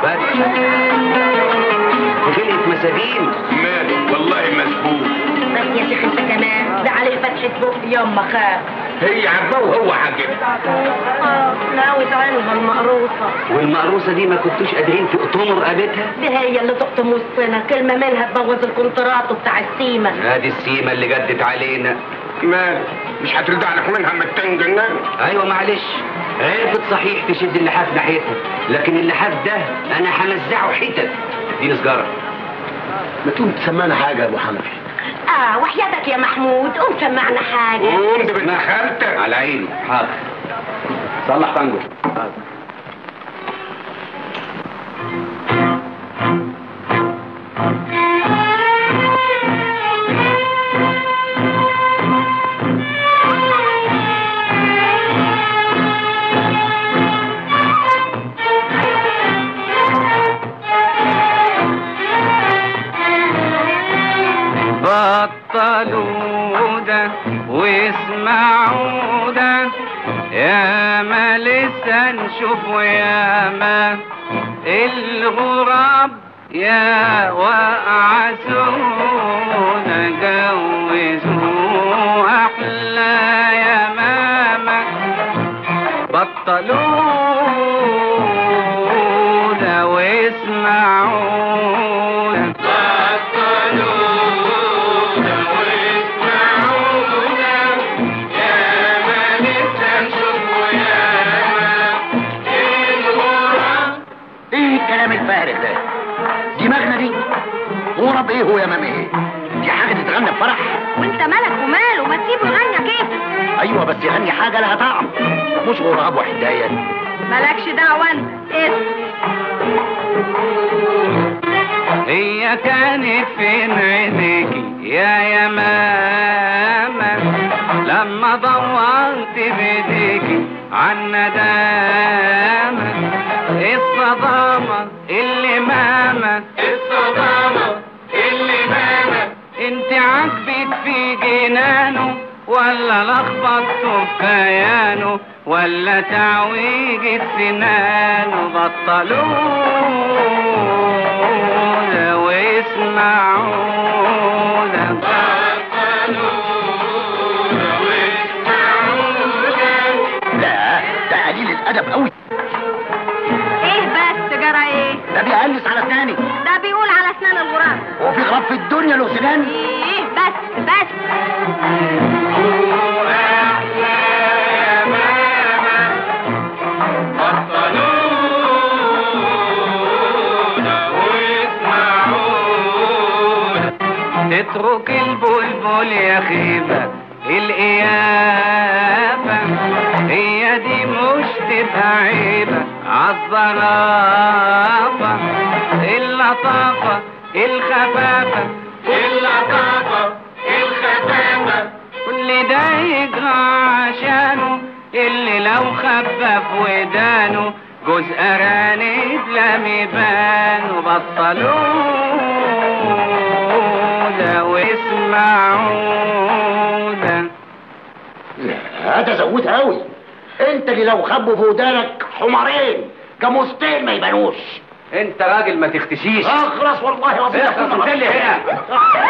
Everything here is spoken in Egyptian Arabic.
بس خلقة مساجين مال والله مسبوق بس يا شيخ انت كمان ده عليه فتحة بق يما خاف هي عباه وهو عجب اه ناوي عينها المقروصة والمقروصة دي ما كنتوش قادرين تقطموا رقبتها دي هي اللي تقطم وسطنا كلمة منها تبوظ الكونترات بتاع السيمة ادي السيمة اللي جدت علينا مال مش هترجع لك منها ما تنجنن ايوه معلش عرفت صحيح تشد اللحاف ناحيتها لكن اللحاف ده انا همزعه حتت دي سجارة ما تقوم تسمعنا حاجه يا ابو حنفي اه وحياتك يا محمود قوم سمعنا حاجة قوم ده بنت خالتك على عيني حاضر صلح طنجو بطلوا ده واسمعوا ده يا ما لسه نشوف يا ما الغراب يا وقعسونا جوزوا احلى يا ماما بطلوا ده واسمعوا ده ايه الكلام الفارغ ده دماغنا دي غرب ايه هو يا مامي ايه دي حاجه تتغنى بفرح وانت مالك وماله ما تسيبه يغنى كيف ايوه بس يغني حاجه لها طعم مش غراب وحدايه مالكش دعوة انت اسم هي كانت فين عينيكي يا يا ماما لما دورت بايديكي عن ندامة الصدامة اللي ماما الصدامة اللي ماما انت عاجبك في جنانه ولا لخبطته في كيانه ولا تعويجة سنانه بطلونا واسمعونا لا ده قليل الادب قوي ايه بس جرى ايه ده بيقلس على اسناني ده بيقول على اسنان الغراب هو في غراب في الدنيا له سنان ايه بس بس اترك البلبل يا خيبة الإيابة هي دي مش تبقى عيبة عالظرافة اللطافة الخفافة اللطافة الخفافة كل ده يجرى عشانه اللي لو خفف ودانه جوز أرانب لم يبانوا بطلوا ده واسمعوا ده لا ده زود قوي انت اللي لو خبوا في ودانك حمارين جاموستين ما يبانوش انت راجل ما تختشيش اخرس والله العظيم اخرس وخلي هنا